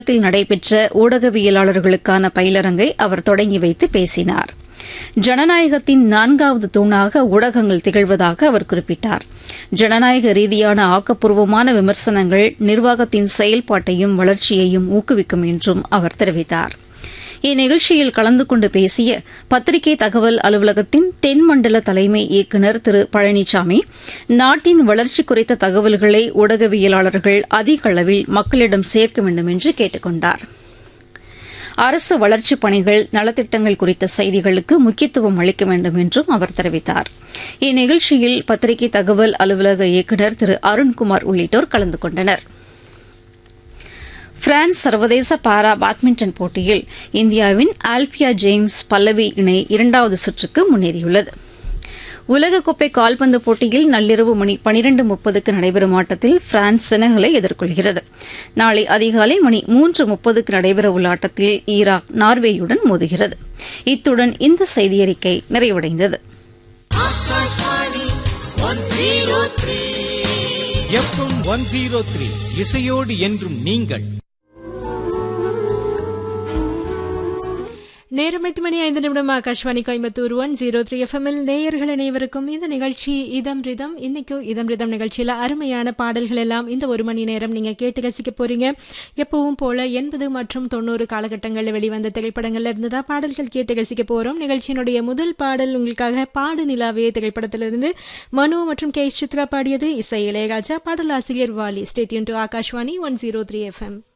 சேலத்தில் நடைபெற்ற ஊடகவியலாளர்களுக்கான பயிலரங்கை அவர் தொடங்கி வைத்து பேசினார் ஜனநாயகத்தின் நான்காவது தூணாக ஊடகங்கள் திகழ்வதாக அவர் குறிப்பிட்டார் ஜனநாயக ரீதியான ஆக்கப்பூர்வமான விமர்சனங்கள் நிர்வாகத்தின் செயல்பாட்டையும் வளர்ச்சியையும் ஊக்குவிக்கும் என்றும் அவர் தெரிவித்தார் இந்நிகழ்ச்சியில் கலந்து கொண்டு பேசிய பத்திரிகை தகவல் அலுவலகத்தின் தென்மண்டல தலைமை இயக்குநர் திரு பழனிசாமி நாட்டின் வளர்ச்சி குறித்த தகவல்களை ஊடகவியலாளர்கள் அதிக அளவில் மக்களிடம் சேர்க்க வேண்டும் என்று கேட்டுக் கொண்டார் அரசு வளர்ச்சிப் பணிகள் நலத்திட்டங்கள் குறித்த செய்திகளுக்கு முக்கியத்துவம் அளிக்க வேண்டும் என்றும் அவர் தெரிவித்தார் இந்நிகழ்ச்சியில் பத்திரிகை தகவல் அலுவலக இயக்குநர் திரு அருண்குமார் உள்ளிட்டோர் கலந்து கொண்டனர் பிரான்ஸ் சர்வதேச பாரா பேட்மிண்டன் போட்டியில் இந்தியாவின் ஆல்பியா ஜேம்ஸ் பல்லவி இணை இரண்டாவது சுற்றுக்கு முன்னேறியுள்ளது உலகக்கோப்பை கால்பந்து போட்டியில் நள்ளிரவு மணி பனிரண்டு முப்பதுக்கு நடைபெறும் ஆட்டத்தில் பிரான்ஸ் செனகலை எதிர்கொள்கிறது நாளை அதிகாலை மணி மூன்று முப்பதுக்கு நடைபெறவுள்ள ஆட்டத்தில் ஈராக் நார்வேயுடன் மோதுகிறது இத்துடன் இந்த செய்தியறிக்கை நிறைவடைந்தது எஃப்எம் ஒன் ஜீரோ த்ரீ இசையோடு என்றும் நீங்கள் நேரம் எட்டு மணி ஐந்து நிமிடம் Akashvani Coimbatore one zero three எஃப்எம்எல் நேயர்கள் அனைவருக்கும் இந்த நிகழ்ச்சி இதம் ரிதம் இன்னைக்கு இதம் ரிதம் நிகழ்ச்சியில் அருமையான பாடல்கள் எல்லாம் இந்த ஒரு மணி நேரம் நீங்கள் கேட்டு ரசிக்க போறீங்க எப்பவும் போல எண்பது மற்றும் தொண்ணூறு காலகட்டங்களில் வெளிவந்த திரைப்படங்கள்ல இருந்து தான் பாடல்கள் கேட்டு ரசிக்க போறோம் நிகழ்ச்சியினுடைய முதல் பாடல் உங்களுக்காக பாடு நிலாவே திரைப்படத்திலிருந்து மனு மற்றும் கே சித்ரா பாடியது இசை இளையராஜா பாடலாசிரியர் Vaali stay tuned to Akashvani one zero three FM